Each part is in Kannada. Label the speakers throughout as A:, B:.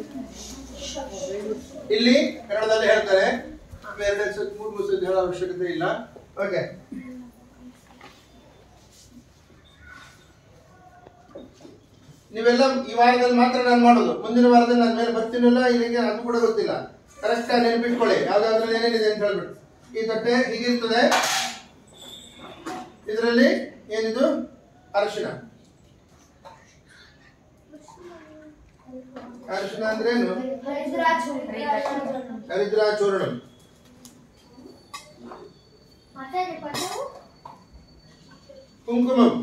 A: ಇಲ್ಲಿ ಕನ್ನಡದಲ್ಲಿ ಹೇಳ್ತಾರೆ ಎರಡೆರಡು ಸತಿ ಮೂರು ಮೂರು ಸತಿ ಹೇಳೋ ಅವಶ್ಯಕತೆ ಇಲ್ಲ ಓಕೆ ನೀವೆಲ್ಲ ಈ ವಾರದಲ್ಲಿ ಮಾತ್ರ ನಾನು ಮಾಡೋದು ಮುಂದಿನ ವಾರದಲ್ಲಿ ನನ್ನ ಮೇಲೆ ಬರ್ತೀನಿಲ್ಲ ಇಲ್ಲಿಗೆ ಅದು ಕೂಡ ಗೊತ್ತಿಲ್ಲ ಕರೆಕ್ಟ್ ಆಗಿ ನೆನಪಿಟ್ಕೊಳ್ಳಿ ಯಾವ್ದಾದ್ರಲ್ಲಿ ಏನೇನಿದೆ ಅಂತ ಹೇಳ್ಬಿಟ್ಟು ಈ ತಟ್ಟೆ ಹೀಗಿರ್ತದೆ ಇದರಲ್ಲಿ ಏನಿದು ಅರಿಶಿನ ಅರಿಶಿನ ಅಂದ್ರೇನು ಹರಿದ್ರಾಚೂರ್ಣ ಕುಂಕುಮಂ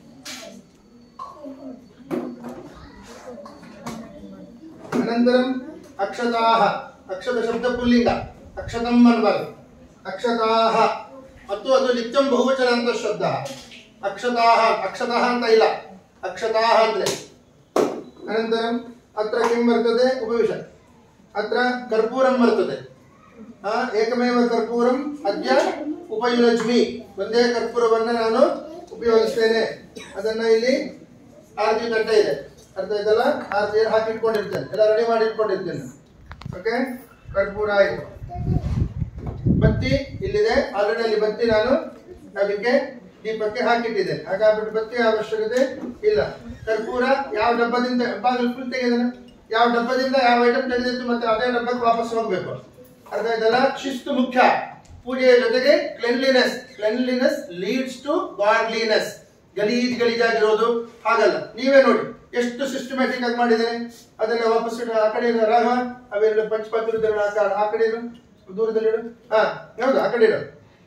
A: ಅನಂತರಂ ಅಕ್ಷತಾಹ ಅಕ್ಷತ ಶಬ್ದ ಪುಲ್ಲಿಂಗ ಅಕ್ಷತಂ ಅನ್ಬಾರ್ದು ಅಕ್ಷತಾಹ ಮತ್ತು ಅದು ನಿತ್ಯಂ ಬಹುವಚನ ಅಂತ ಶಬ್ದ ಅಕ್ಷತಾಹ ಅಕ್ಷತಃ ಅಂತ ಇಲ್ಲ ಅಕ್ಷತಾಹ ಅಂದ್ರೆ ಅನಂತರಂ ಅತ್ರ ಕಿಂ ವರ್ತದೆ ಉಪವಿಶ ಅತ್ರ ಕರ್ಪೂರಂ ವರ್ತದೆ ಆ, ಏಕಮೇವ ಕರ್ಪೂರಂ ಅದ್ಯ ಉಪಯುಜ್ಮಿ ಒಂದೇ ಕರ್ಪೂರವನ್ನ ನಾನು ಉಪಯೋಗಿಸ್ತೇನೆ ಅದನ್ನ ಇಲ್ಲಿ ಆರತಿ ಗಂಟೆ ಇದೆ ಅರ್ಥ ಆಯ್ತಲ್ಲ ಆರತಿ ಹಾಕಿ ಇಟ್ಕೊಂಡಿರ್ತೇನೆ ಎಲ್ಲ ರೆಡಿ ಮಾಡಿ ಇಟ್ಕೊಂಡಿರ್ತೇನೆ ಓಕೆ ಕರ್ಪೂರ ಆಯ್ತು ಬತ್ತಿ ಇಲ್ಲಿದೆ ಆಲ್ರೆಡಿ ಅಲ್ಲಿ ಬತ್ತಿ ನಾನು ಅದಕ್ಕೆ ದೀಪಕ್ಕೆ ಹಾಕಿಟ್ಟಿದ್ದೇನೆ ಹಾಗಾಗ್ಬಿಟ್ಟು ಬತ್ತಿ ಅವಶ್ಯಕತೆ ಇಲ್ಲ ಕರ್ಪೂರ ಯಾವ ಡಬ್ಬದಿಂದ ಬಾಗಿಲು ಫುಲ್ ತೆಗೆದಾನೆ ಯಾವ ಡಬ್ಬದಿಂದ ಯಾವ ಐಟಮ್ ತೆಗೆದಿತ್ತು ಮತ್ತೆ ಅದೇ ಡಬ್ಬಕ್ಕೆ ವಾಪಸ್ ಹೋಗ್ಬೇಕು ಅರ್ಥ ಆಯ್ತಲ್ಲ ಶಿಸ್ತು ಮುಖ್ಯ ಪೂಜೆಯ ಜೊತೆಗೆ cleanliness cleanliness leads to godliness ಗಲೀಜ್ ಗಲೀಜಾಗಿರೋದು ಹಾಗಲ್ಲ ನೀವೇ ನೋಡಿ ಎಷ್ಟು ಸಿಸ್ಟಮ್ಯಾಟಿಕ್ ಆಗಿ ಮಾಡಿದ್ದೇನೆ ಅದನ್ನ ವಾಪಸ್ ಇಡು ಆ ಕಡೆ ಇಡು ರಾಘವ ಅವೆರಡು ಪಂಚಪಾತ್ರದ ಆ ಕಡೆ ಇಡು ದೂರದಲ್ಲಿ ಇಡು ಹಾ ಹೌದು ಆ ಕಡೆ ಇಡು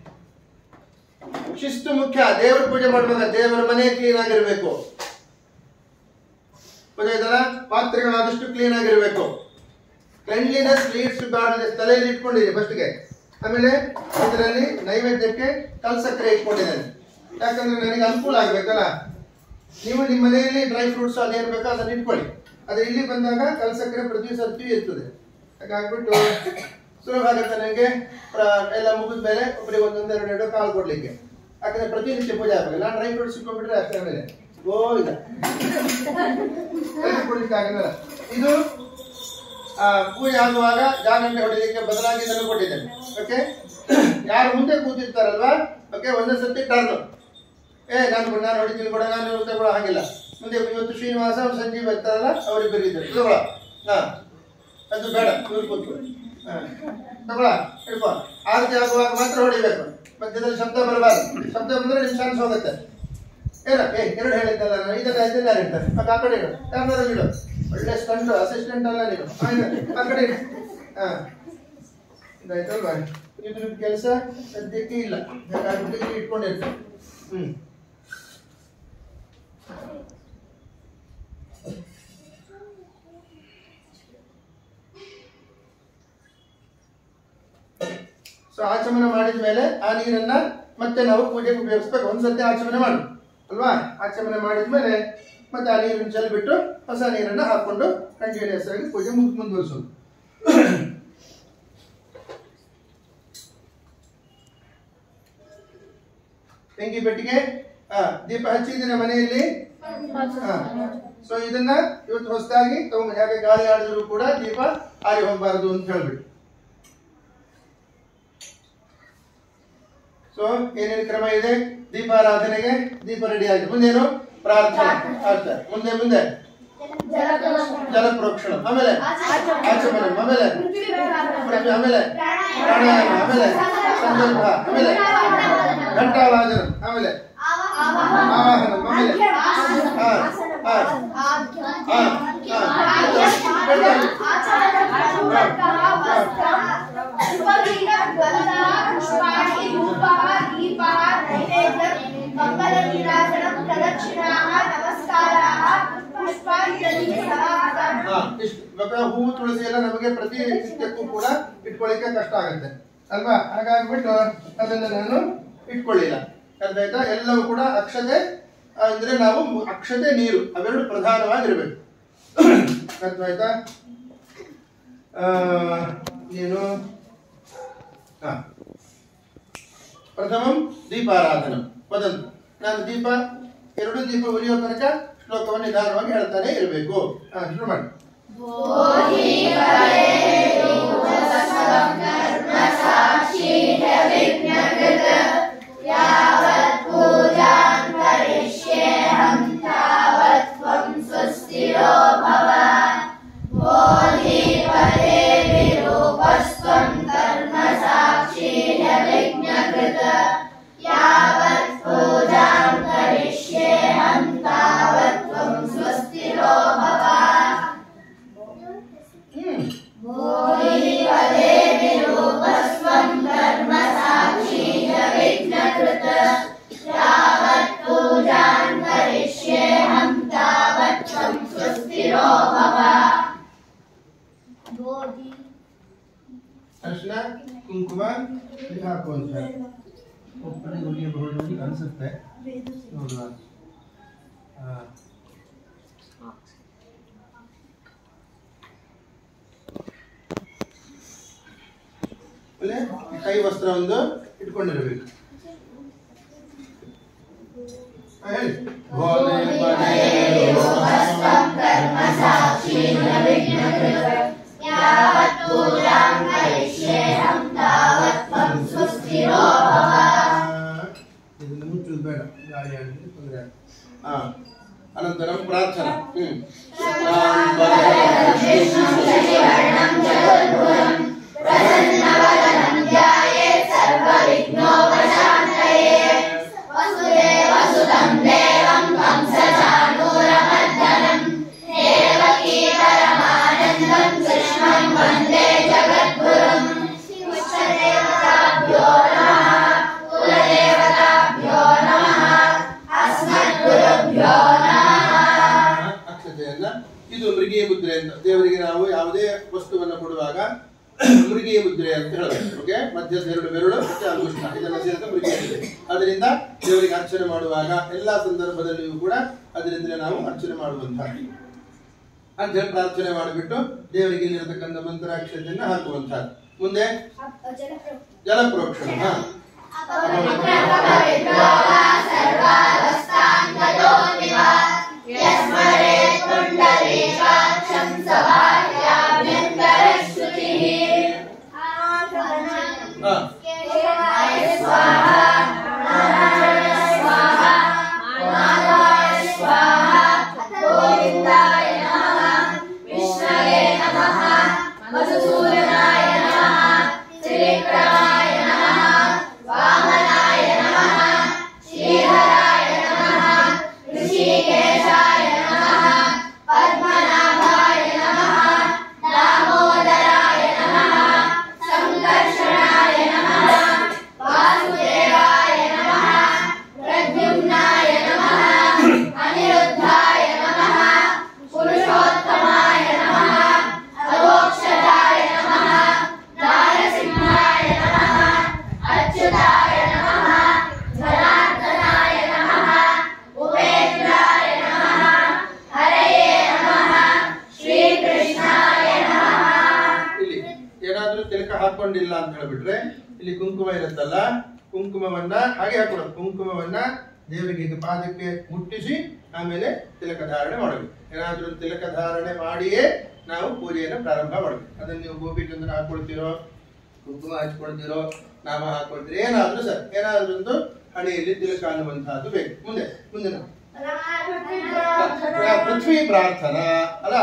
A: ಶಿಸ್ತು ಮುಖ್ಯ ದೇವರ ಪೂಜೆ ಮಾಡುವಾಗ ದೇವರ ಮನೆ ಕ್ಲೀನ್ ಆಗಿರ್ಬೇಕು ಗೊತ್ತಾಯ್ತಲ್ಲ ಪಾತ್ರೆಗಳಾದಷ್ಟು ಕ್ಲೀನ್ ಆಗಿರ್ಬೇಕು ಕ್ಲೆನ್ಲಿನೆಸ್ ಲೀಡ್ಸ್ ಟು ಗಾಡ್ಲಿನೆಸ್ ತಲೆಯಲ್ಲಿ ಇಟ್ಕೊಂಡಿದ್ದೀನಿ ಫಸ್ಟ್ಗೆ ಆಮೇಲೆ ಇದರಲ್ಲಿ ನೈವೇದ್ಯಕ್ಕೆ ಕಲ್ಸಕ್ಕರೆ ಇಟ್ಕೊಂಡಿದ್ದೇನೆ ಯಾಕಂದ್ರೆ ನನಗೆ ಅನುಕೂಲ ಆಗ್ಬೇಕಲ್ಲ ನೀವು ನಿಮ್ಮ ಮನೆಯಲ್ಲಿ ಡ್ರೈ ಫ್ರೂಟ್ಸ್ ಅದೇನು ಬೇಕೋ ಅದನ್ನ ಇಟ್ಕೊಳ್ಳಿ ಅದು ಇಲ್ಲಿ ಬಂದಾಗ ಕಲ್ಸಕ್ಕರೆ ಪ್ರತಿ ಸರ್ತಿ ಇರ್ತದೆ ಹಾಗಾಗ್ಬಿಟ್ಟು ಸುಲಭ ಆಗುತ್ತೆ ನನಗೆ ಪ್ರ- ಎಲ್ಲ ಮುಗಿದ ಮೇಲೆ ಒಬ್ಬರಿಗೆ ಒಂದೊಂದು ಎರಡು ಎರಡು ಕಾಲು ಕೊಡ್ಲಿಕ್ಕೆ ಯಾಕಂದ್ರೆ ಪ್ರತಿನಿತ್ಯ ಪೂಜೆ ಆಗಬೇಕು ನಾನು ಡ್ರೈ ಫ್ರೂಟ್ಸ್ ಇಟ್ಕೊಂಡ್ಬಿಟ್ರೆ ಅಷ್ಟೇ ಆಮೇಲೆ ಓ ಇಲ್ಲ ಕೊಡ್ಲಿಕ್ಕೆ ಆಗಲ್ಲ ಇದು ಆ, ಪೂಜೆ ಆಗುವಾಗ ಜಾಗಂಟೆ ಹೊಡಿಲಿಕ್ಕೆ ಬದಲಾಗಿ ಇದನ್ನು ಕೊಟ್ಟಿದ್ದೇನೆ ಓಕೆ ಯಾರು ಮುಂದೆ ಕೂತಿರ್ತಾರಲ್ವಾ ಓಕೆ ಒಂದೇ ಸರ್ತಿ ಟರ್ನ್ ಏ ನಾನು ನಾನು ಹೊಡಿತೀನಿ ಕೂಡ ನಾನು ತಗೊಳ್ಳೋ ಹಾಗಿಲ್ಲ ಮುಂದೆ ಇವತ್ತು ಶ್ರೀನಿವಾಸ ಅವ್ರು ಸಂಜೀವ್ ಇರ್ತಾರಲ್ಲ ಅವ್ರಿಬ್ಬರು ಇದ್ದಾರೆ ತಗೊಳ ಹಾ ಅದು ಬೇಡ ಇವ್ರು ಕೂತ್ಕೊಳ್ಳಿ ಹಾ ತಗೊಳ ಹಿಡ್ಕೊ ಆರತಿ ಆಗುವಾಗ ಮಾತ್ರ ಹೊಡಿಬೇಕು ಮಧ್ಯದಲ್ಲಿ ಶಬ್ದ ಬರಬಾರ್ದು ಶಬ್ದ ಬಂದ್ರೆ ನಿಮ್ ಚಾನ್ಸ್ ಹೋಗುತ್ತೆ ಏನ ಏ ಎರಡು ಹೇಳಿದ್ದಲ್ಲ ನಾನು ಇದನ್ನ ಇದನ್ನ ಹೇಳ್ತಾರೆ ಆ ಕಡೆ ಇಡು ಯಾರು ಇಡು ಒಳ್ಳೆ ಸ್ಟಂಟ್ ಅಸಿಸ್ಟೆಂಟ್ ಅಲ್ಲ ನೀನು ಆ, ಇಡು. ಆ ಕಡೆ ಇಡು ಹಾ ಇದಾಯ್ತಲ್ವಾ ಇದ್ರ ಕೆಲಸ ಸದ್ಯಕ್ಕೆ ಇಲ್ಲ ಹಾಗಾಗಿ ಇಲ್ಲಿ ಇಟ್ಕೊಂಡಿರ್ತೀನಿ ಹ್ಮ್ ಸೊ ಆಚಮನ ಮಾಡಿದ ಮೇಲೆ ಆ ನೀರನ್ನ ಮತ್ತೆ ನಾವು ಪೂಜೆಗೆ ಉಪಯೋಗಿಸ್ಬೇಕು ಒಂದ್ಸತಿ ಆಚಮನ ಮಾಡು ಅಲ್ವಾ ಆಚಮನ ಮಾಡಿದ ಮೇಲೆ ಮತ್ತೆ ಆ ನೀರನ್ನು ಚೆಲ್ಬಿಟ್ಟು ಹೊಸ ನೀರನ್ನ ಹಾಕೊಂಡು ಕಂಟಿನ್ಯೂಸ್ ಆಗಿ ಪೂಜೆ ಮುಗ್ ಮುಂದುವರಿಸೋದು ಬೆಂಕಿ ಪೆಟ್ಟಿಗೆ ಆ, ದೀಪ ಹಚ್ಚಿದ್ದೀನ ಮನೆಯಲ್ಲಿ ಸೊ ಇದನ್ನ ಇವತ್ತು ಹೊಸದಾಗಿ ತಗೊಂಡು ಯಾಕೆ ಗಾಳಿ ಆಡಿದ್ರು ಕೂಡ ದೀಪ ಆರಿ ಹೋಗಬಾರದು ಅಂತ ಹೇಳ್ಬಿಟ್ಟು ಸೊ ಏನೇನು ಕ್ರಮ ಇದೆ ದೀಪಾರಾಧನೆಗೆ ದೀಪ ರೆಡಿ ಆಗಿದೆ ಮುಂದೇನು ಪ್ರಾರ್ಥನೆ ಅರ್ಥ ಮುಂದೆ ಮುಂದೆ ಜಲ ಪ್ರೋಕ್ಷಣ ಆಮೇಲೆ ಆಚಮನ ಆಮೇಲೆ ಪೃಥ್ವಿ, ಆಮೇಲೆ ಪ್ರಾಣಾಯಾಮ ಆಮೇಲೆ ಸಂಕಲ್ಪ ಆಮೇಲೆ ಘಂಟಾವಾದನ ಆಮೇಲೆ ಆವಾಹನ ಆಮೇಲೆ ಹಾ ಹಾ ಹಾ ಹಾ ಹಾ, ಇಷ್ಟು ಇವಾಗ ಹೂವು ತುಳಸಿ ಎಲ್ಲ ನಮಗೆ ಪ್ರತಿ ನಿತ್ಯಕ್ಕೂ ಕೂಡ ಇಟ್ಕೊಳ್ಳಿಕ್ಕೆ ಕಷ್ಟ ಆಗುತ್ತೆ ಅಲ್ವಾ ಹಾಗಾಗ್ಬಿಟ್ಟು ಅದನ್ನ ನಾನು ಇಟ್ಕೊಳ್ಳಿಲ್ಲ ಅರ್ಥ ಆಯ್ತಾ ಎಲ್ಲವೂ ಕೂಡ ಅಕ್ಷತೆ ಅಂದ್ರೆ ನಾವು ಮು- ಅಕ್ಷತೆ ನೀರು ಅವೆರಡು ಪ್ರಧಾನವಾಗಿರ್ಬೇಕು ಅರ್ಥ ಆಯ್ತಾ ಆ, ಏನು ಹಾ ಪ್ರಥಮಂ ದೀಪಾರಾಧನ ವದಂತು ನಾನು ದೀಪ ಎರಡು ದೀಪ ಉರಿಯೋ ತನಕ ಶ್ಲೋಕವನ್ನು ನಿಧಾನವಾಗಿ ಹೇಳ್ತಾನೆ ಇರಬೇಕು ಹಾ ಶುರು ಮಾಡಿ ಹ್ಮ್ ಅರ್ಶಿನ ಕುಂಕುಮ ಇಲ್ಲಿ ಹಾಕುವಂತ ಒಪ್ಪನೆ ಉಳಿಯಬಹುದು ಅಂತ ಅನ್ಸುತ್ತೆ ನೋಡುವ ಹಾ. ಆಮೇಲೆ ಈ ಕೈ ವಸ್ತ್ರ ಒಂದು ಇಟ್ಕೊಂಡಿರಬೇಕು ಹಾ, ಹೇಳಿ ಭೋಲೆ ಬನೆಯೋ ಇದನ್ನು ಮುಚ್ಚುವುದು ಬೇಡ ಗಾಳಿ ಆಡಿದ್ರೆ ತೊಂದರೆ ಆಗುತ್ತೆ. ಹಾ ಅನಂತರ ಪ್ರಾರ್ಥನಾ ಹ್ಮ್ ಅಕ್ಷತೆಯನ್ನ ಇದು ಮೃಗೀಯ ಮುದ್ರೆ ಅಂತ ದೇವರಿಗೆ ನಾವು ಯಾವುದೇ ವಸ್ತುವನ್ನು ಕೊಡುವಾಗ ಮೃಗೀಯ ಮುದ್ರೆ ಅಂತ ಹೇಳಬೇಕು ಓಕೆ ಮಧ್ಯದ ಎರಡು ಬೆರಳು ಮತ್ತೆ ಅಂಗುಷ್ಟ ಇದೆಲ್ಲ ಸೇರಿದ ಮೃಗೀಯ ಮುದ್ರೆ ಅದರಿಂದ ದೇವರಿಗೆ ಅರ್ಚನೆ ಮಾಡುವಾಗ ಎಲ್ಲಾ ಸಂದರ್ಭದಲ್ಲಿಯೂ ಕೂಡ ಅದರಿಂದಲೇ ನಾವು ಅರ್ಚನೆ ಮಾಡುವಂತಹ ಅಂತ ಹೇಳಿ ಪ್ರಾರ್ಥನೆ ಮಾಡಿಬಿಟ್ಟು ದೇವರಿಗೆ ಇಲ್ಲಿರತಕ್ಕಂಥ ಮಂತ್ರಾಕ್ಷತೆಯನ್ನ ಹಾಕುವಂತಹದ್ದು ಮುಂದೆ ಜಲಪ್ರೋಕ್ಷಣ ಹಾ ಹಾ ಇಲ್ಲಿ ಏನಾದ್ರೂ ತಿಲಕ ಹಾಕೊಂಡಿಲ್ಲ ಅಂತ ಹೇಳ್ಬಿಟ್ರೆ ಇಲ್ಲಿ ಕುಂಕುಮ ಇರುತ್ತಲ್ಲ ಕುಂಕುಮವನ್ನ ಹಾಗೆ ಹಾಕೊಡೋದು ಕುಂಕುಮವನ್ನ ದೇವರಿಗೆ ಹೀಗೆ ಪಾದಕ್ಕೆ ಮುಟ್ಟಿಸಿ ಆಮೇಲೆ ತಿಲಕ ಧಾರಣೆ ಮಾಡಬೇಕು ಏನಾದ್ರೂ ತಿಲಕ ಧಾರಣೆ ಮಾಡಿಯೇ ನಾವು ಪೂಜೆಯನ್ನು ಪ್ರಾರಂಭ ಮಾಡಬೇಕು ಅದನ್ನ ನೀವು ಗೋಪಿ ಚಂದನ ಹಾಕೊಳ್ತೀರೋ ಕುಂಕುಮ ಹಚ್ಕೊಳ್ತೀರೋ ನಾಮ ಹಾಕೊಳ್ತೀರೋ ಏನಾದ್ರೂ ಸರ್ ಏನಾದ್ರೂ ಒಂದು ಹಣೆಯಲ್ಲಿ ತಿಲಕ ಅನ್ನುವಂತಹದ್ದು ಬೇಕು ಮುಂದೆ ಮುಂದೆ ನಾವು. ಪೃಥ್ವಿ ಪ್ರಾರ್ಥನಾ ಅಲ್ಲ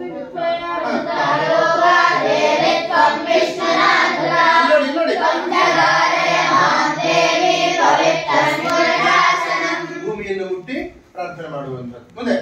A: ನೋಡಿ ನೋಡಿ ಭೂಮಿಯನ್ನು ಮುಟ್ಟಿ ಪ್ರಾರ್ಥನೆ ಮಾಡುವಂಥದ್ದು ಮುಂದೆ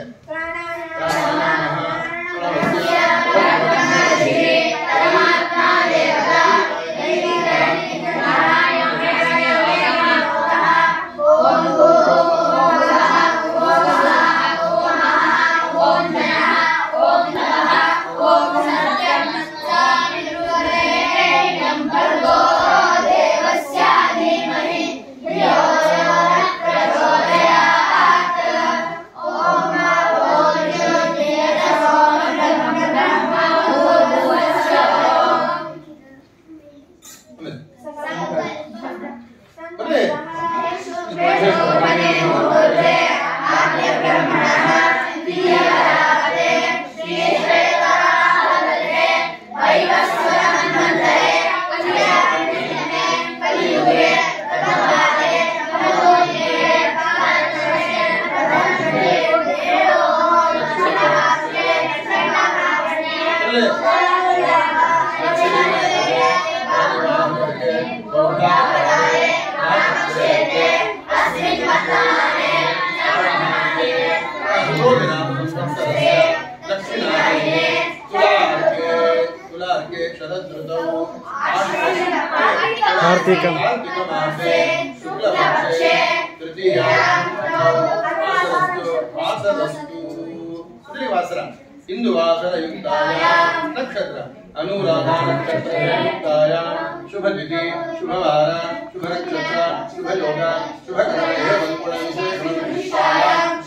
A: ಬಲೆ ತುಲಾರ್ಕೆ ಶರದೃತೌ
B: ಕಾರ್ತಿಕಂ.
A: ಕಾರ್ತಿಕಮಾಸೆ ಶುಕ್ಲಪಕ್ಷೆ ತೃತೀಯಾಂ ವಾಸರಸ್ತು ವಾಸರಸ್ತು ಇಲ್ಲಿ ವಾಸರ ಇಂದು ವಾಸರ ಯುಕ್ತಾಯ ನಕ್ಷತ್ರ ಅನುರಾಧ ನಕ್ಷತ್ರ ಯುಕ್ತಾಯ ಶುಭ ತಿಥಿ ಶುಭವಾರ ಶುಭ ನಕ್ಷತ್ರ ಶುಭ ಯೋಗ ಶುಭ ಕರಣೆ ಮನುಗುಣ ವಿಶೇಷಣ ವಿಶಿಷ್ಟಾಯ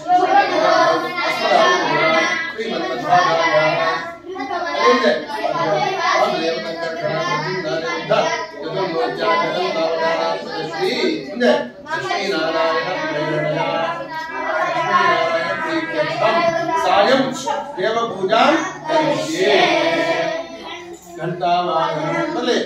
A: ಶ್ರೀಮನ್ಮಧ್ವಾಚಾರ್ಯ ಅಲ್ಲಿಂದ ವಾಸುದೇವ ಸಂಕರ್ಷಣ ಪ್ರತಿನಾರಾಯಣ ಶ್ರೀ ಮುಂದೆ ಲಕ್ಷ್ಮೀನಾರಾಯಣ ಪ್ರೇರಣೆಯ ಲಕ್ಷ್ಮೀನಾರಾಯಣ ಪ್ರೀತ್ಯರ್ಥಂ ಸಾಯಂ ದೇವಪೂಜಾ ಕರಿಷ್ಯೆ ಘಂಟಾವಾದನ ಬಲೆ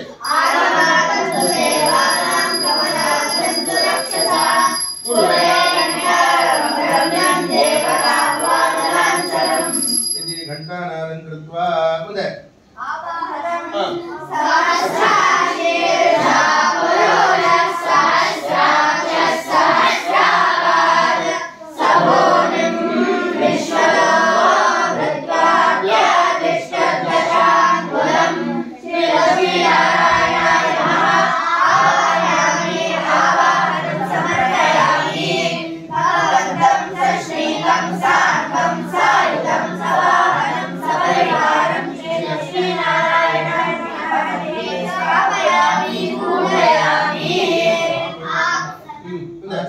A: इति घण्टानादं कृत्वा ಮುಂದೆ ಹಾ ಹ್ಮ್ ಮುಂದೆ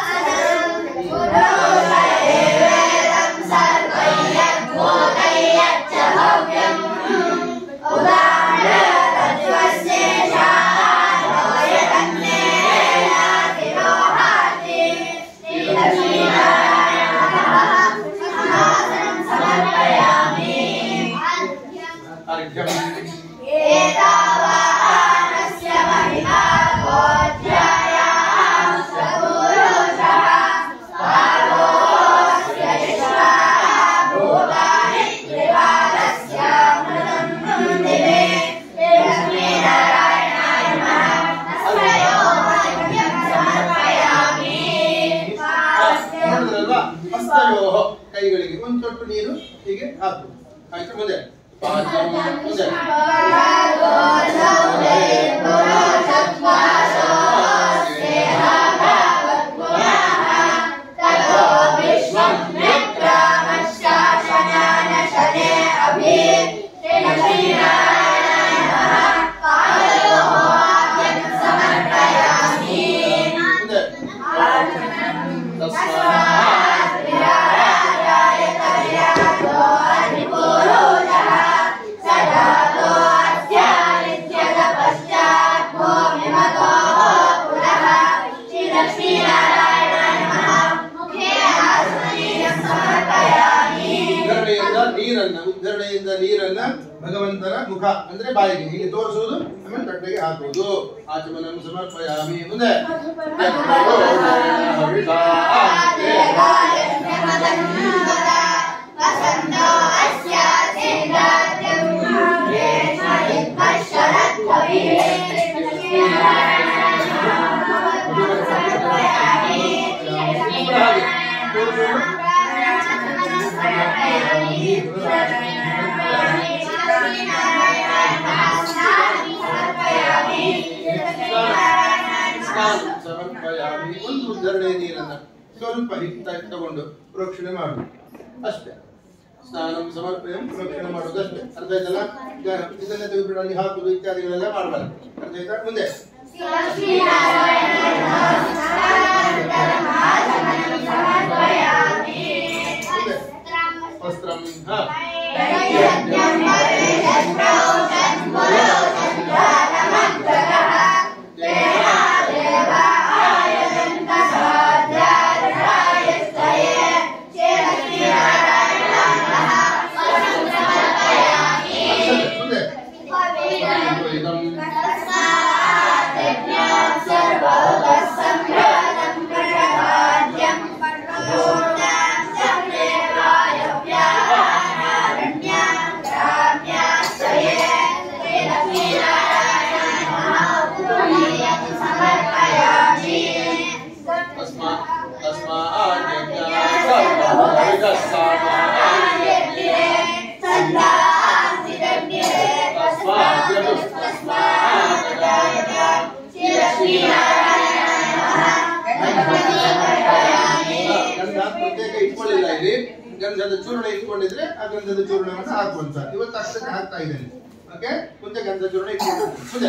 A: अर्घ्यम् ನೋಡಿದ್ರಲ್ವಾ ಹಸ್ತಯೋಹ ಕೈಗಳಿಗೆ ಒಂದು ತೊಟ್ಟು ನೀರು ಹೀಗೆ ಹಾಕು ಆಯ್ತು ಮುಂದೆ ಪಾದ್ಯಂ ಮುಂದೆ ಮುಂದೆ ತಸ್ಮಾತ್ ಉದ್ಧರಣೆಯಿಂದ ನೀರನ್ನ ಉದ್ಧರಣೆಯಿಂದ ನೀರನ್ನ ಭಗವಂತನ ಮುಖ ಅಂದ್ರೆ ಬಾಯಿಗೆ ಹೀಗೆ ತೋರಿಸುವುದು ಆಮೇಲೆ ತಟ್ಟೆಗೆ ಹಾಕುವುದು ಆಚಮನಂ ಸಮರ್ಪಯಾಮಿ ಮುಂದೆ ಸಮರ್ಪಯಾಮಿ ಒಂದು ಉದ್ಧರಣೆ ನೀರನ್ನ ಸ್ವಲ್ಪ ಹಿತ್ತ ತಗೊಂಡು ಪ್ರೋಕ್ಷಣೆ ಮಾಡು ಅಷ್ಟೇ ಸ್ನಾನಂ ಸಮರ್ಪಯಂ ಪ್ರೋಕ್ಷಣೆ ಮಾಡೋದು ಅಷ್ಟೇ ಅರ್ಥ ಆಯ್ತಲ್ಲ ಈಗ ಇದನ್ನೇ ತೆಗೆದುಬಿಟ್ಟು ಅಲ್ಲಿ ಹಾಕುದು ಇತ್ಯಾದಿಗಳೆಲ್ಲ ಮಾಡಬಾರ್ದು ಅರ್ಥ ಆಯ್ತಾ ಮುಂದೆ ಮುಂದೆ ವಸ್ತ್ರಂ ಹಾ ಮುಂದೆ ಇದಂ
C: ಸರ್ವೋದಂ
A: ಗಂಧ ಪ್ರತ್ಯೇಕ ಇಟ್ಕೊಳ್ಳಿಲ್ಲ ಇಲ್ಲಿ ಗಂಧದ ಚೂರ್ಣ ಇಟ್ಕೊಂಡಿದ್ರೆ ಆ ಗಂಧದ ಚೂರ್ಣವನ್ನು ಹಾಕುವಂತ ಇವತ್ತು ಅಷ್ಟಕ್ಕೆ ಹಾಕ್ತಾ ಇದ್ದೇನೆ ಓಕೆ ಮುಂದೆ ಗಂಧದ ಚೂರ್ಣ ಇಟ್ಕೊಂಡು ಮುಂದೆ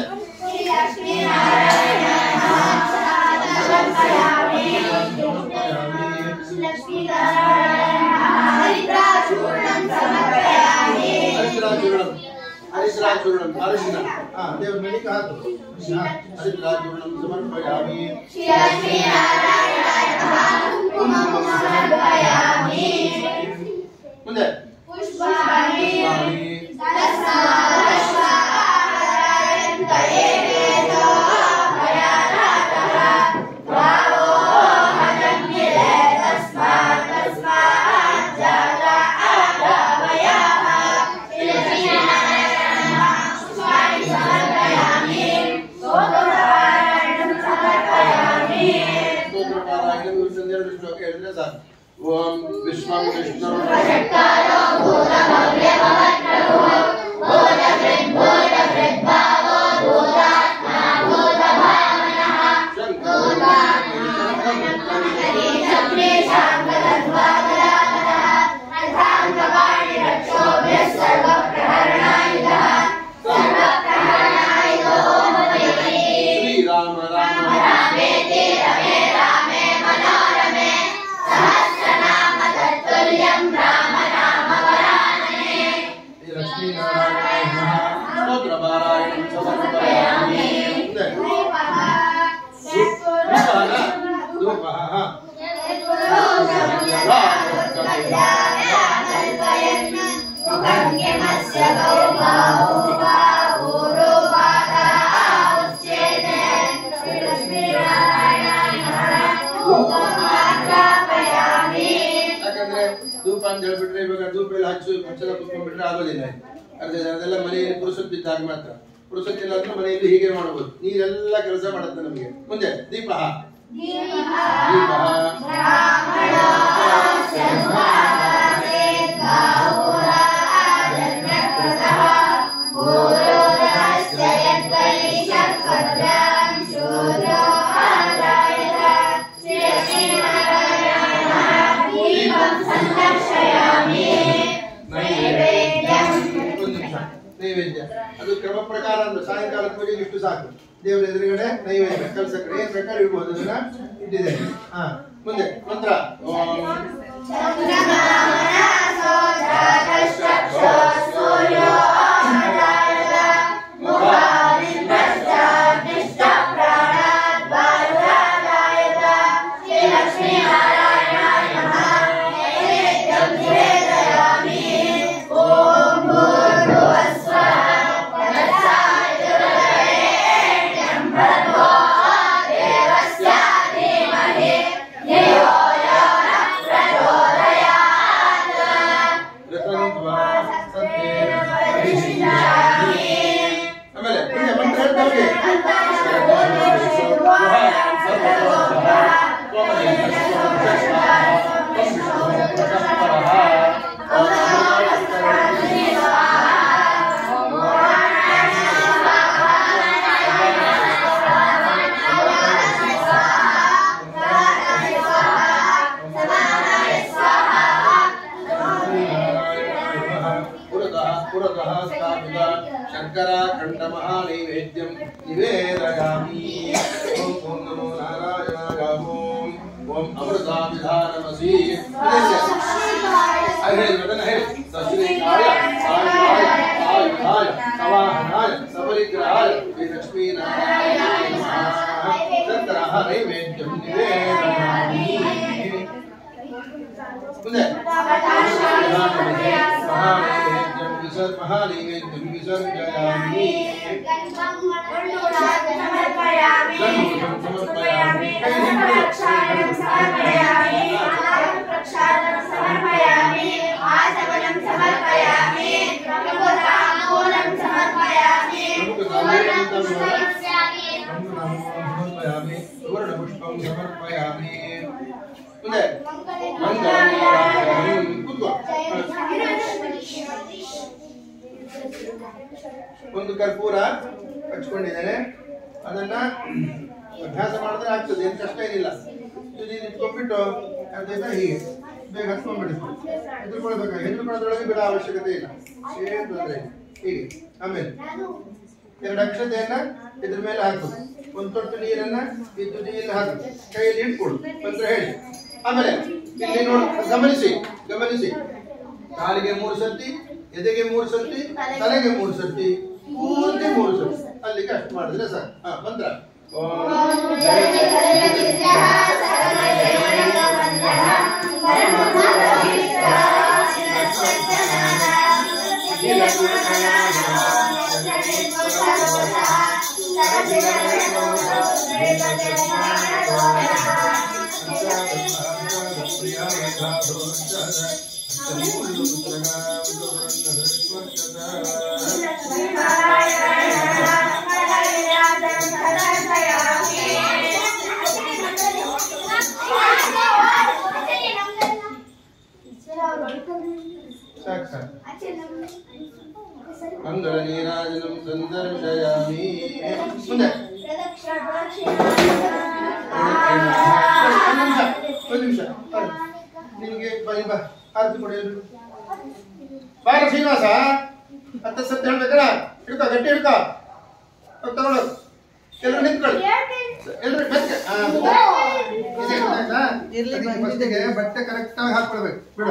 A: ಹರಿದ್ರಾಚೂರ್ಣಂ ಹರಿದ್ರಾಚೂರ್ಣಂ ಅರಿಶಿನ ಹಾ ದೇವ್ರ ಮನೆಗೆ ಹಾಕು ಹಾ, ಹರಿದ್ರಾಚೂರ್ಣಂ ಸಮರ್ಪಯಾಮಿ ಮುಂದೆ
B: ಪುಷ್ಪಾಣಿ
A: ಸ್ವಾಮಿ ಸ್ತೋತ್ರಪಾರಾಯಣ ಒಂದೆರಡು ಶ್ಲೋಕ ಹೇಳಿದ್ರೆ ಸಾಕು ಓಂ ವಿಶ್ವಂ ವಿಷ್ಣು ಶ್ರೀರಾಮ ರಾಮ ಲಕ್ಷ್ಮೀನಾರಾಯಣ ಸ್ತೋತ್ರಪಾರಾಯಣ ಸಮರ್ಪಯಾಮಿ ಮುಂದೆ ಧೂಪನ ಧೂಪ ಹಾ ಯಾಕಂದ್ರೆ ಧೂಪ ಅಂತ ಹೇಳ್ಬಿಟ್ರೆ ಇವಾಗ ಧೂಪ ಎಲ್ಲ ಹಚ್ಚು ಹಚ್ಚಲ ಕುತ್ಕೊಂಡ್ಬಿಟ್ರೆ ಆಗೋದಿಲ್ಲ ಅದೇ ಅದೆಲ್ಲ ಮನೆಯಲ್ಲಿ ಪುರುಷತ್ತಿದ್ದಾಗ ಮಾತ್ರ ಪುರುಷತ್ತಿಲ್ಲ ಅಂದ್ರೆ ಮನೆಯಲ್ಲಿ ಹೀಗೆ ಮಾಡಬಹುದು ನೀರೆಲ್ಲ ಕೆಲಸ ಮಾಡುತ್ತೆ ನಮಗೆ ಮುಂದೆ ದೀಪ ದೀಪ ಒಂದು ನಿಮಿಷ ನೈವೇದ್ಯ ಅದು ಕ್ರಮ ಪ್ರಕಾರ ಅಂದ್ರೆ ಸಾಯಂಕಾಲ ಪೂಜೆಗೆ ಇಷ್ಟು ಸಾಕು ದೇವರ ಎದುರುಗಡೆ ನೈವೇದ್ಯ ಕಲಸ ಕಡೆ ಏನ್ ಬೇಕಾದ್ರೆ ಇಡ್ಬೋದು ಅದನ್ನ ಇಟ್ಟಿದ್ದೇನೆ ಹಾ ಮುಂದೆ ಮಂತ್ರ ಓಂ ರತನ್ವಾ ಸತ್ಯೇನ ಪರಿಶಿಷ್ಯಾಮಿ. ಆಮೇಲೆ ಪುಣ್ಯ ಮಂತ್ರ ಹೇಳ್ತಾವ್ರಿ पुरतः पुरतः स्थापित शर्कराखण्डमहानैवेद्यं निवेदयामि ॐ ॐ नमो नारायणाय ॐ ॐ अमृताभिधानमसि अहे वदन हे सश्रीकाय सायुधाय आयुधाय सवाहनाय सपरिग्रहाय श्रीलक्ष्मीनारायणाय नमः शर्करः नैवेद्यं निवेदयामि ಮುಂದೆ ಮಹಾನೈವೇದ್ಯಂ ವಿಸರ್ ಮಹಾನೈವೇದ್ಯಂ ವಿಸರ್ಜಯಾಮಿ ಸಮರ್ಪಯಾಮಿ ಕೈ ಸಮರ್ಪಯಾಮಿ ಸುವರ್ಣ ಪುಷ್ಪಂ ಸಮರ್ಪಯಾಮಿ ಮುಂದೆ ಮಂಗಳಂ ಒಂದು ಕರ್ಪೂರ ಹಚ್ಕೊಂಡಿದ್ದೇನೆ ಅದನ್ನ ಅಭ್ಯಾಸ ಮಾಡಿದ್ರೆ ಆಗ್ತದೆ ಏನು ಕಷ್ಟ ಏನಿಲ್ಲ ಇದು ನಿಂತ್ಕೊಂಡ್ಬಿಟ್ಟು ಅದನ್ನ ಹೀಗೆ ಬೇಗ ಹಚ್ಕೊಂಡ್ಬಿಡಿ ಹೆದರ್ಕೊಳ್ಬೇಕಾಗಿ ಹೆದರ್ಕೊಳ್ಳೋದ್ರೊಳಗೆ ಬಿಡೋ ಅವಶ್ಯಕತೆ ಇಲ್ಲ ಏನು ತೊಂದರೆ ಇಲ್ಲ ಹೀಗೆ ಆಮೇಲೆ ಎರಡು ಅಕ್ಷತೆಯನ್ನ ಇದ್ರ ಮೇಲೆ ಹಾಕು ಒಂದು ತೊಟ್ಟು ನೀರನ್ನ ಈ ತುದಿಯಲ್ಲಿ ಹಾಕು ಕೈಯಲ್ಲಿ ಇಟ್ಕೊಡು ಮಂತ್ರ ಹೇಳಿ ಆಮೇಲೆ ಇಲ್ಲಿ ನೋಡಿ ಗಮನಿಸಿ ಗಮನಿಸಿ ಕಾಲಿಗೆ ಮೂರು ಸರ್ತಿ ಎದೆಗೆ ಮೂರು ಸರ್ತಿ ತಲೆಗೆ ಮೂರು ಸರ್ತಿ ಪೂರ್ತಿ ಮೂರು ಸರ್ತಿ ಅಲ್ಲಿಗೆ ಅಷ್ಟು ಮಾಡಿದ್ರೆ ಸಾಕು ಹಾ ಮಂತ್ರ ಓಂ ಸಾಕು ಸಾಕು ಮಂಗಳ ನೀರಾಜನಂ ಸಂದರ್ಶಯಾಮಿ ಮುಂದೆ ಒಂದು ನಿಮಿಷ ಒಂದು ನಿಮಿಷ ಬನ್ನಿ. ನಿನಗೆ ಬನ್ನಿ ಬಾ ಆರತಿ ಕೊಡಿ ಎಲ್ರು. ಬಾರ ಶ್ರೀನಿವಾಸ ಹತ್ತ ಸತ್ಯ ಹೇಳ್ಬೇಕಲ್ಲ ಹಿಡ್ಕೋ ಗಟ್ಟಿ ಹಿಡ್ಕೋ ಹೋಗ್ ತಗೊಳ್ಳೋ ಎಲ್ಲರೂ ನಿಂತ್ಕೊಳ್ಳಿ ಎಲ್ರು ಮೆತ್ತಗೆ. ಆ, ಇದೆ, ಗೊತ್ತಾಯ್ತಾ? ಅದಕ್ಕೆ ಫಸ್ಟಿಗೆ ಬಟ್ಟೆ ಕರೆಕ್ಟ್ ಆಗಿ ಹಾಕೊಳ್ಬೇಕು ಬಿಡು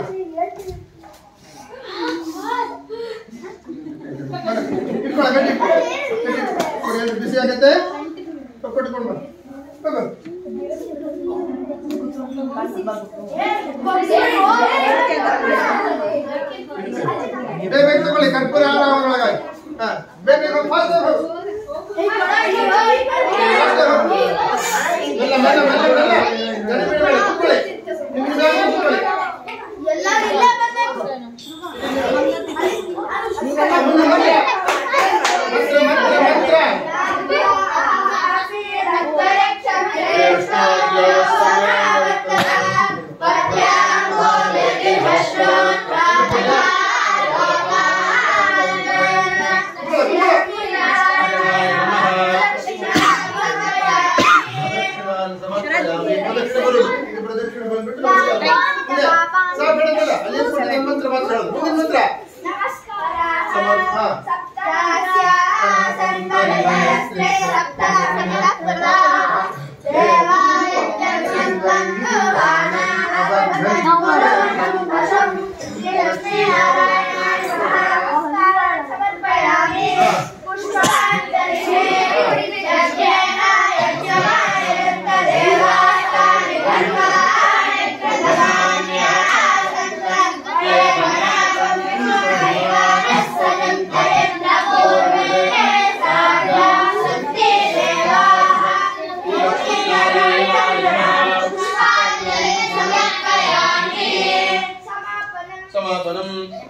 A: ಬರ, ಇಟ್ಕೊಳ್ಳೋ ಗಟ್ಟಿ ಇಟ್ಕೊ. ಗಟ್ಟಿ ಇಟ್ಕೊ. ಕೊಡಿ, ಎಲ್ರು ಬಿಸಿ ಆಗತ್ತೆ ಕೊಟ್ಕೊಂಡು ಬಾ ಹೋಗು ಬೇಗ ಬೇಗ ತಗೊಳ್ಳಿ ಕರ್ಪೂರ ಹಾರ ಒಳಗಾಗಿ ಹಾ ಬೇಗ ಬೇಗ ಫಾಸ್ಟ್ ಹೋಗು ಮೆಲ್ಲ ಮೆಲ್ಲ ಮೆಲ್ಲ ಮೆಲ್ಲ ಗಡಿ ಬಿಡಬೇಡಿ ಕೂತ್ಕೊಳ್ಳಿ ನಿಮ್ಗೆ ಜಾಗ ಕೂತ್ಕೊಳ್ಳಿ ಹಾ, ಮುಂದೆ ಬನ್ನಿ. ಮಂತ್ರ ಮಂತ್ರ ಮಂತ್ರ ಕೂತ್ಕೊಳ್ಳಿ, ಕೂತ್ಕೊಳ್ಳಿ. ಪ್ರದಕ್ಷಿಣಾನ್ ಸಮರ್ಪಯಾಮಿ. ಪ್ರದಕ್ಷಿಣೆ ಬರುವುದು. ಈಗ ಪ್ರದಕ್ಷಿಣೆ ಬಂದ್ಬಿಟ್ಟು ನಮಸ್ಕಾರ. ಮುಂದೆ. ಸಾಕು ಹೇಳೋದಲ್ಲ. ಅಲ್ಲಿ ಏನ್ ಕೊಟ್ಟಿದ್ದಾರೆ ಮಂತ್ರ ಮಾತ್ರ ಹೇಳೋದು. ಮುಂದಿನ ಮಂತ್ರ ಸಮರ್ಥ ಸಮಾಪನಂ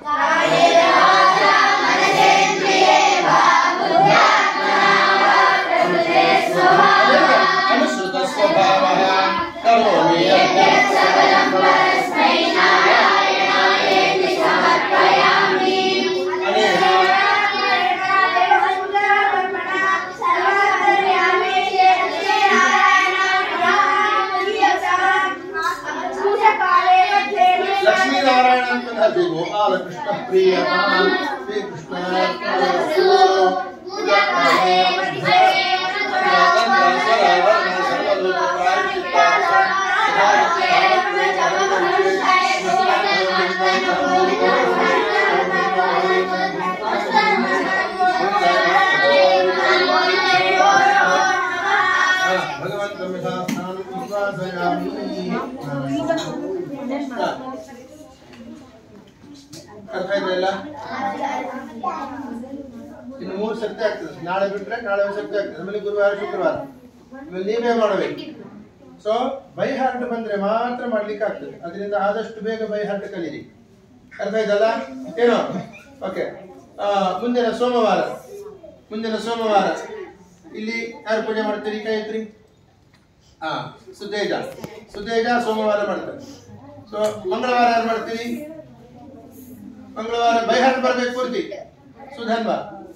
A: ಅನುಸೃತ ಸ್ವಭಾವ ಕರೋಮಿ ಲಕ್ಷ್ಮೀನಾರಾಯಣ ಅಂತ ಗೋಪಾಲ ಕೃಷ್ಣ ಪ್ರಿಯ ಶ್ರೀ ಕೃಷ್ಣ ಭಗವಂತ ಸ್ನಾನ ವಿಶ್ವಾಸಯಾಮಿ ಅರ್ಥ ಇದೆಯಲ್ಲ ಇನ್ನು ಮೂರು ಸರ್ತಿ ಆಗ್ತದೆ ನಾಳೆ ಬಿಟ್ರೆ ನಾಳೆ ಒಂದು ಸರ್ತಿ ಆಗ್ತದೆ ಆಮೇಲೆ ಗುರುವಾರ ಶುಕ್ರವಾರ ಆಮೇಲೆ ನೀವೇ ಮಾಡಬೇಕು ಸೊ ಬೈ ಹಾರ್ಟ್ ಬಂದ್ರೆ ಮಾತ್ರ ಮಾಡ್ಲಿಕ್ಕೆ ಆಗ್ತದೆ ಅದರಿಂದ ಆದಷ್ಟು ಬೇಗ ಬೈ ಹಾರ್ಟ್ ಕಲೀರಿ ಅರ್ಥ ಇದಲ್ಲ ಏನೋ ಓಕೆ ಮುಂದಿನ ಸೋಮವಾರ ಮುಂದಿನ ಸೋಮವಾರ ಇಲ್ಲಿ ಯಾರು ಪೂಜೆ ಮಾಡ್ತೀರಿ ಕೈ ಎತ್ರಿ ಹಾ ಸುತೇಜ ಸುತೇಜ ಸೋಮವಾರ ಮಾಡ್ತಾರೆ ಸೊ ಮಂಗಳವಾರ ಯಾರು ಮಾಡ್ತೀರಿ ಮಂಗಳವಾರ ಬೈಹಾಟ್ ಬರ್ಬೇಕು ಪೂರ್ತಿ ಸುಧನ್ವ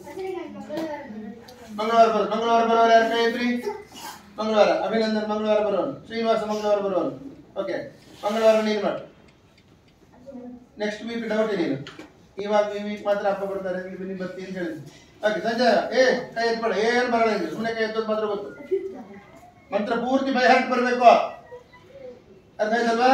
A: ಮಂಗಳವಾರ ಬರೋ ಮಂಗಳವಾರ ಬರೋರು ಯಾರು ಕೈ ಎತ್ರಿ ಮಂಗಳವಾರ ಅಭಿನಂದನ್ ಮಂಗಳವಾರ ಬರೋನು ಶ್ರೀನಿವಾಸ ಮಂಗಳವಾರ ಬರೋನು ಓಕೆ ಮಂಗಳವಾರ ನೀನು ಮಾಡು ನೆಕ್ಸ್ಟ್ ವೀಕ್ ಡೌಟ್ ನೀನು ಇವಾಗ ಈ ವೀಕ್ ಮಾತ್ರ ಹಬ್ಬ ಬರ್ತಾರೆ ಇಲ್ಲಿ ಬನ್ನಿ ಬರ್ತೀನಿ ಅಂತ ಹೇಳಿದ್ವಿ ಓಕೆ ಸಂಜಯ ಏ ಕೈ ಎತ್ಬೇಡ ಏನು ಬರೋಣ ಇಲ್ಲಿ ಸುಮ್ಮನೆ ಕೈ ಎತ್ತೋದು ಮಾತ್ರ ಗೊತ್ತು ಮಂತ್ರ ಪೂರ್ತಿ ಬೈ ಹಾಕಿ ಬರಬೇಕು ಅರ್ಥ ಆಯ್ತಲ್ವಾ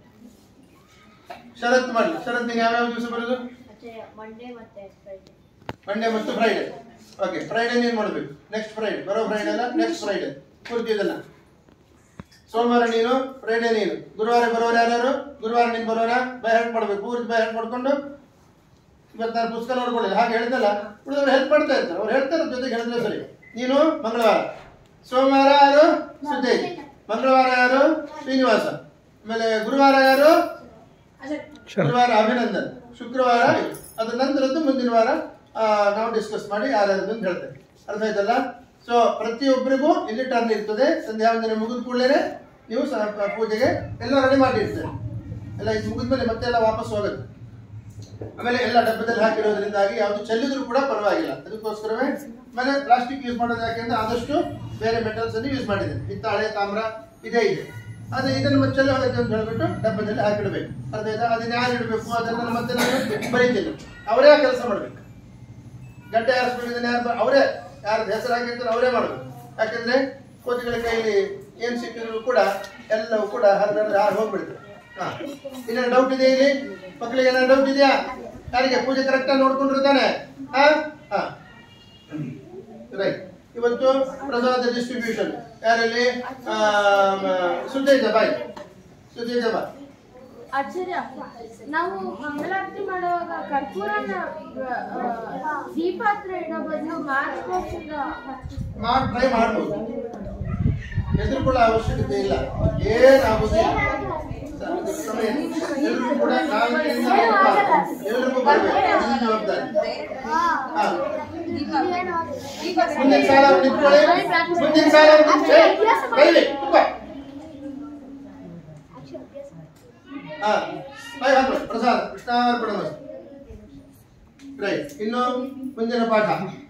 A: ಶರತ್ ಮಾಡಿ ಶರತ್ ನೀನು ಯಾವ್ಯಾವ ದಿವಸ ಬರೋದು
B: ಮಂಡೇ ಮತ್ತೆ ಫ್ರೈಡೆ
A: ಮಂಡೇ ಮತ್ತು ಫ್ರೈಡೆ ಓಕೆ ಫ್ರೈಡೆ ನೀನು ಮಾಡಬೇಕು ನೆಕ್ಸ್ಟ್ ಫ್ರೈಡೆ ಬರೋ ಫ್ರೈಡೆ ಅಲ್ಲ ನೆಕ್ಸ್ಟ್ ಫ್ರೈಡೆ ಪೂರ್ತಿ ಇದನ್ನ ಸೋಮವಾರ ನೀನು ಫ್ರೈಡೆ ನೀನು ಗುರುವಾರ ಬರೋರು ಯಾರ್ಯಾರು ಗುರುವಾರ ನೀನು ಬರೋರ ಬೈ ಹೆಲ್ಪ್ ಮಾಡಬೇಕು ಪೂರ್ತಿ ಬೈ ಹೆಲ್ಪ್ ಮಾಡ್ಕೊಂಡು ಇವತ್ತು ನಾನು ಪುಸ್ತಕ ನೋಡ್ಕೊಳ್ಳಿ ಹಾಗೆ ಹೇಳ್ದಲ್ಲ ಉಳಿದವ್ರು ಹೆಲ್ಪ್ ಮಾಡ್ತಾ ಇರ್ತಾರೆ ಅವ್ರು ಹೇಳ್ತಾರೆ ಜೊತೆಗೆ ಹೇಳಿದ್ರೆ ಸರಿ ನೀನು ಮಂಗಳವಾರ ಸೋಮವಾರ ಯಾರು ಸುದ್ದೇಶ್ ಮಂಗಳವಾರ ಯಾರು ಶ್ರೀನಿವಾಸ ಆಮೇಲೆ ಗುರುವಾರ ಯಾರು ಗುರುವಾರ ಅಭಿನಂದನ್ ಶುಕ್ರವಾರ ಅದ್ರ ನಂತರದ್ದು ಮುಂದಿನ ವಾರ ಆ, ನಾವು ಡಿಸ್ಕಸ್ ಮಾಡಿ ಯಾರ್ಯಾರದು ಅಂತ ಹೇಳ್ತೇವೆ ಅರ್ಥ ಆಯ್ತಲ್ಲ ಸೊ ಪ್ರತಿಯೊಬ್ಬರಿಗೂ ಇಲ್ಲಿ ಟರ್ನ್ ಇರ್ತದೆ ಸಂಧ್ಯಾ ವಂದನೆ ಮುಗಿದ ಕೂಡಲೇ ನೀವು ಸ- ಪ- ಪೂಜೆಗೆ ಎಲ್ಲ ರೆಡಿ ಮಾಡಿರ್ತೀರಿ ಎಲ್ಲ ಇದು ಮುಗಿದ್ಮೇಲೆ ಮತ್ತೆ ಎಲ್ಲ ವಾಪಸ್ ಹೋಗುತ್ತೆ ಆಮೇಲೆ ಎಲ್ಲ ಡಬ್ಬದಲ್ಲಿ ಹಾಕಿರೋದ್ರಿಂದಾಗಿ ಯಾವುದು ಚೆಲ್ಲಿದ್ರು ಕೂಡ ಪರವಾಗಿಲ್ಲ ಅದಕ್ಕೋಸ್ಕರವೇ ಆಮೇಲೆ ಪ್ಲಾಸ್ಟಿಕ್ ಯೂಸ್ ಮಾಡೋದು ಯಾಕೆಂದ್ರೆ ಆದಷ್ಟು ಬೇರೆ ಮೆಟಲ್ಸ್ ಅನ್ನು ಯೂಸ್ ಮಾಡಿದೆ ಹಿತ್ತಾಳೆ ತಾಮ್ರ ಇದೇ ಇದೆ ಆದ್ರೆ ಇದನ್ನು ಮತ್ತೆ ಚೆಲ್ಲಿ ಹೋಗುತ್ತೆ ಅಂತ ಹೇಳ್ಬಿಟ್ಟು ಡಬ್ಬದಲ್ಲಿ ಹಾಕಿಡ್ಬೇಕು ಅರ್ಥ ಆಯ್ತಾ ಅದನ್ನ ಯಾರು ಇಡಬೇಕು ಅದನ್ನ ಮತ್ತೆ ನಾನು ಬರೀತೀನಿ ಅವರೇ ಆ ಕೆಲಸ ಮಾಡ್ಬೇಕು ಗಡ್ಡೆ ಹಾರಿಸ್ಬೇಕು ಇದನ್ನ ಯಾರು ಅವರೇ ಯಾರು ಹೆಸರು ಹಾಕಿರ್ತಾರೆ ಅವರೇ ಮಾಡಬೇಕು ಯಾಕಂದ್ರೆ ಕೋತಿಗಳ ಕೈಲಿ ಏನ್ ಸಿಕ್ಕಿದ್ರು ಕೂಡ ಎಲ್ಲವೂ ಕೂಡ ಹರಿದ್ರೆ ಹಾರು ಹೋಗ್ಬಿಡ್ತದೆ ಹಾ ಏನಾದ್ರು ಡೌಟ್ ಇದೆ ಇಲ್ಲಿ ಮಕ್ಕಳಿಗೆ ಏನಾದ್ರು ಡೌಟ್ ಇದೆಯಾ ಯಾರಿಗೆ ಪೂಜೆ ಕರೆಕ್ಟ್ ಆಗಿ ನೋಡ್ಕೊಂಡಿರ್ತಾನೆ ಹಾ ಹಾ ರೈಟ್ ಇವತ್ತು ಪ್ರಸಾದ ಡಿಸ್ಟ್ರಿಬ್ಯೂಷನ್ ಯಾರಲ್ಲಿ ಸುತೇಜ ಬಾಯ್ ಸುತೇಜ ಬಾ
B: ಆಚಾರ್ಯ ನಾವು ಮಂಗಳಾರತಿ ಮಾಡುವಾಗ ಕರ್ಪೂರನ ಆ, ದೀಪ ಹತ್ರ ಇಡೋ ಬದಲು ಮಾರ್ಚ್ ಬಾಕ್ಸ್ ಇಂದ ಹಚ್ಚಿಸ್ತಾರೆ.
A: ಮಾಡಿ ಟ್ರೈ ಮಾಡ್ಬೋದು ಹೆದರ್ಕೊಳ್ಳೋ ಅವಶ್ಯಕತೆ ಇಲ್ಲ ಏನಾಗುದಿಲ್ಲ ಎಲ್ಲರೂ ಕೂಡ ನಾಲ್ಕರಿಂದ ಎಲ್ರಿಗೂ ಬರ್ಬೇಕು ಇದು ಜವಾಬ್ದಾರಿ ಹಾ. ಮುಂದಿನ ಸಾಲ ಅವ್ರು ನಿಂತ್ಕೊಳ್ಳಿ ಮುಂದಿನ ಸಾಲ ಅವ್ರು ನಿಂತ್ಕೊಳ್ಳಿ. ಬೈಲಿ, ಕೂತ್ಕೋ. ಹಾ ಬೈ ಹಾಕ್ಬಿಡು ಪ್ರಸಾದ ಕೃಷ್ಣಾರ್ಪಣ ರೈಟ್ ಇನ್ನು ಮುಂದಿನ ಪಾಠ